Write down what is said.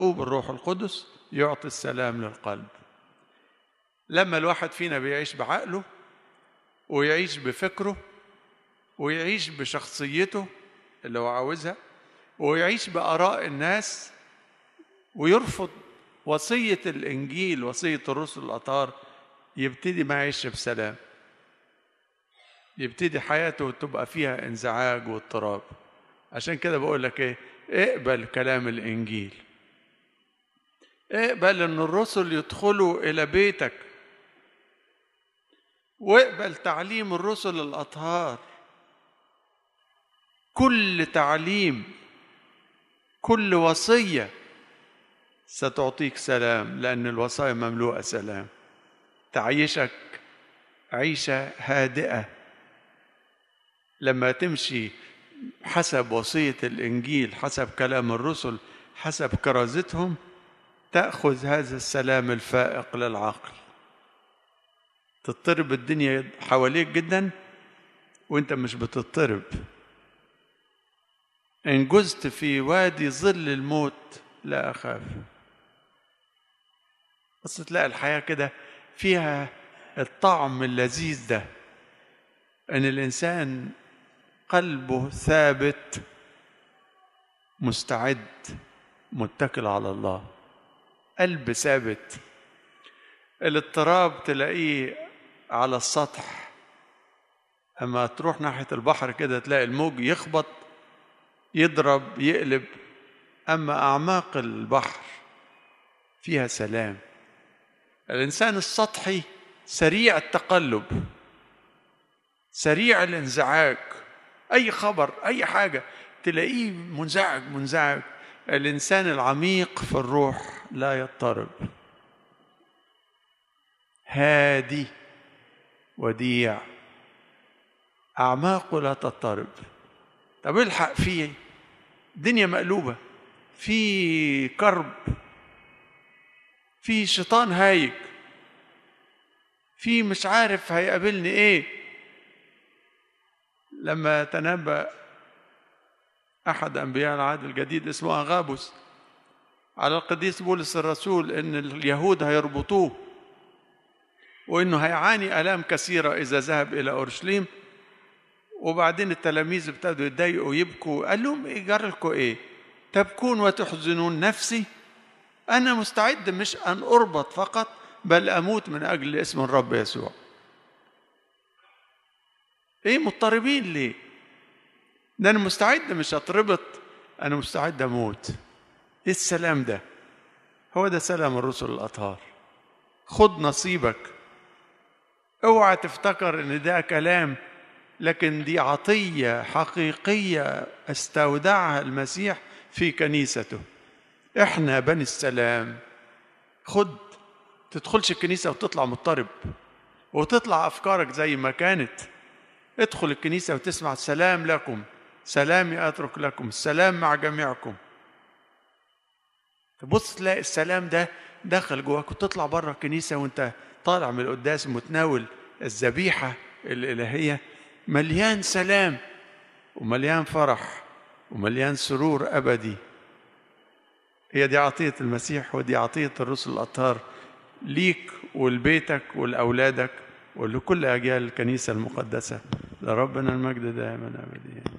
وبالروح القدس يعطي السلام للقلب لما الواحد فينا بيعيش بعقله ويعيش بفكره ويعيش بشخصيته اللي هو عاوزها ويعيش بآراء الناس ويرفض وصية الإنجيل وصية الرسل الأطهار يبتدي ما يعيش بسلام يبتدي حياته تبقى فيها انزعاج واضطراب عشان كده بقول لك ايه اقبل كلام الانجيل اقبل ان الرسل يدخلوا الى بيتك واقبل تعليم الرسل الاطهار كل تعليم كل وصيه ستعطيك سلام لان الوصايا مملوءه سلام تعيشك عيشه هادئه لما تمشي حسب وصيه الانجيل حسب كلام الرسل حسب كرازتهم تاخذ هذا السلام الفائق للعقل تضطرب الدنيا حواليك جدا وانت مش بتضطرب ان جزت في وادي ظل الموت لا اخاف بس تلاقي الحياه كده فيها الطعم اللذيذ ده ان الانسان قلبه ثابت مستعد متكل على الله قلب ثابت الاضطراب تلاقيه على السطح اما تروح ناحيه البحر كده تلاقي الموج يخبط يضرب يقلب اما اعماق البحر فيها سلام الانسان السطحي سريع التقلب سريع الانزعاج اي خبر اي حاجه تلاقيه منزعج منزعج الانسان العميق في الروح لا يضطرب هادي وديع اعماقه لا تضطرب طب الحق فيه دنيا مقلوبه في كرب في شيطان هايج في مش عارف هيقابلني ايه لما تنبأ أحد أنبياء العهد الجديد اسمه أغابوس على القديس بولس الرسول إن اليهود هيربطوه وإنه هيعاني آلام كثيرة إذا ذهب إلى أورشليم وبعدين التلاميذ ابتدوا يتضايقوا ويبكوا قال لهم إيه جرى لكم إيه؟ تبكون وتحزنون نفسي أنا مستعد مش أن أربط فقط بل أموت من أجل اسم الرب يسوع ايه مضطربين ليه ده انا مستعد مش اتربط انا مستعد اموت ايه السلام ده هو ده سلام الرسل الاطهار خد نصيبك اوعى تفتكر ان ده كلام لكن دي عطيه حقيقيه استودعها المسيح في كنيسته احنا بني السلام خد تدخلش الكنيسه وتطلع مضطرب وتطلع افكارك زي ما كانت ادخل الكنيسة وتسمع السلام لكم سلامي أترك لكم السلام مع جميعكم تبص تلاقي السلام ده دخل جواك وتطلع بره الكنيسة وانت طالع من القداس متناول الذبيحة الإلهية مليان سلام ومليان فرح ومليان سرور أبدي هي دي عطية المسيح ودي عطية الرسل الأطهار ليك ولبيتك ولأولادك ولكل أجيال الكنيسة المقدسة لربنا المجد دائما أبديا